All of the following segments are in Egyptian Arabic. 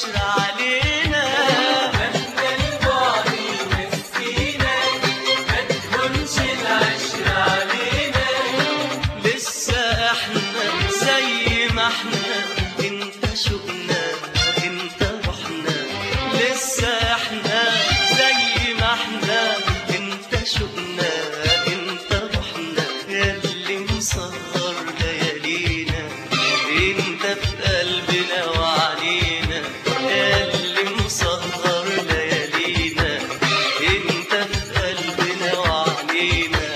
العشر علينا مهما البعد ينسينا ما تكونش العشر علينا لسه احنا زي ما احنا انت شوقنا انت روحنا لسه احنا زي ما احنا انت شوقنا انت روحنا ياللي مسهر ليالينا انت في قلبنا وعلينا ياللي مسهر ليالينا انت في قلبنا وعلينا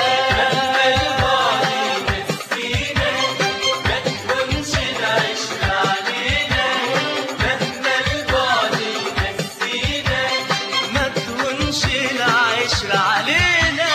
البعد ينسينا ما تكونش العشر علينا مهما البعد ينسينا ما تهونش العشر علينا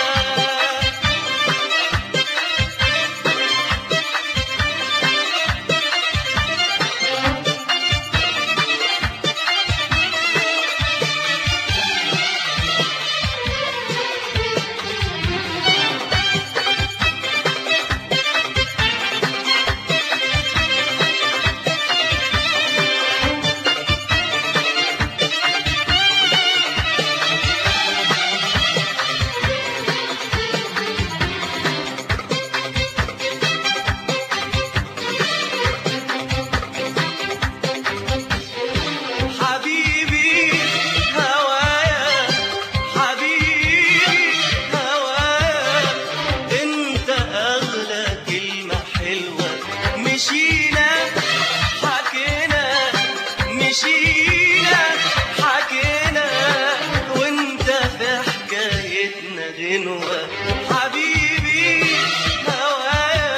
حبيبي هوايا حبيبي هوايا انت اغلى كلمة حلوة مشينا حكينا مشينا حكينا وانت في حكايتنا غنوة حبيبي هوايا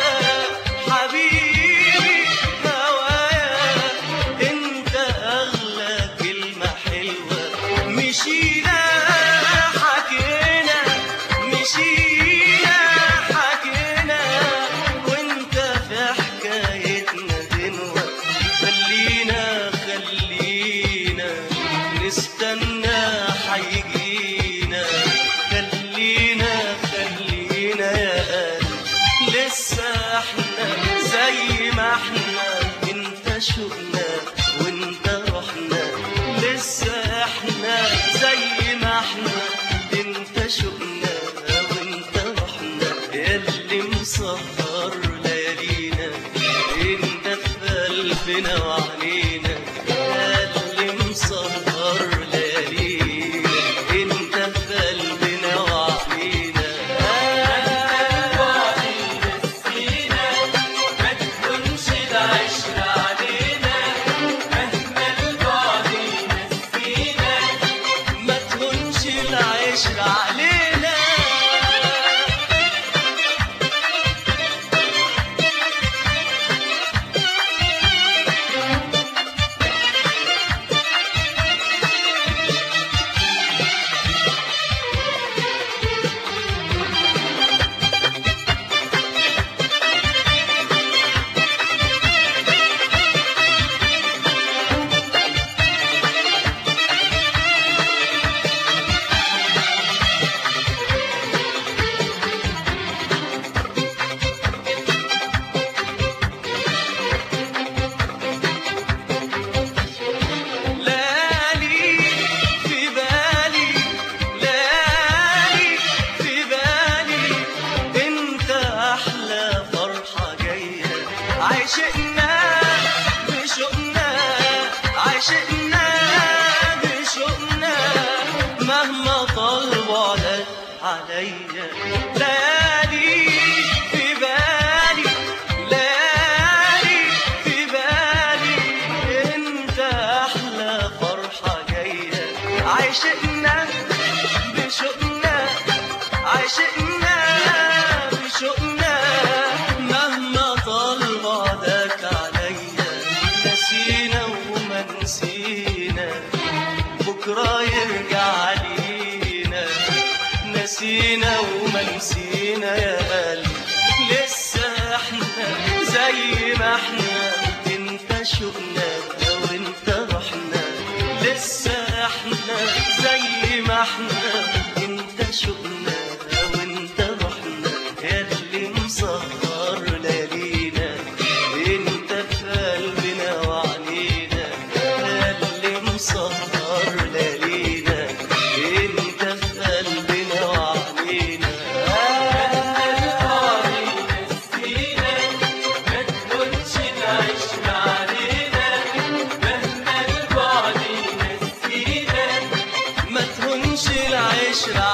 حبيبي هوايا انت اغلى كلمة حلوة مشينا حكينا مشينا حكينا وانت في حكايتنا غنوة خلينا خلينا نستنى حيجينا خلينا خلينا يا قلب لسه احنا زي ما احنا انت شوقنا وانت روحنا لسه احنا زي ما احنا انت شوقنا وانت روحنا ياللي مسهر ليالينا انت في قلبنا وعنينا ياللي مسهر ليالينا انت في قلبنا وعنينا البعد ينسينا ما تكونش العشر علينا مهما البعد ينسينا ما تهونش العشر علينا ليالي في بالي ليالي في بالي انت احلى فرحة جاية عشقنا بشوقنا عشقنا بشوقنا مهما طال بعدك عليا ليالي في بالي ليالي في بالي انت احلى فرحة جاية عشقنا بشوقنا عشقنا بشوقنا مهما طال بعدك عليا نسينا وما نسينا بكرة يرجع لينا نسينا وما نسينا يا قلبي لسه احنا زي ما احنا انت شوقنا وانت روحنا لسه احنا زي ما احنا انت شوقنا وانت روحنا ياللي مسهر ليالينا انت في قلبنا وعنينا العشرة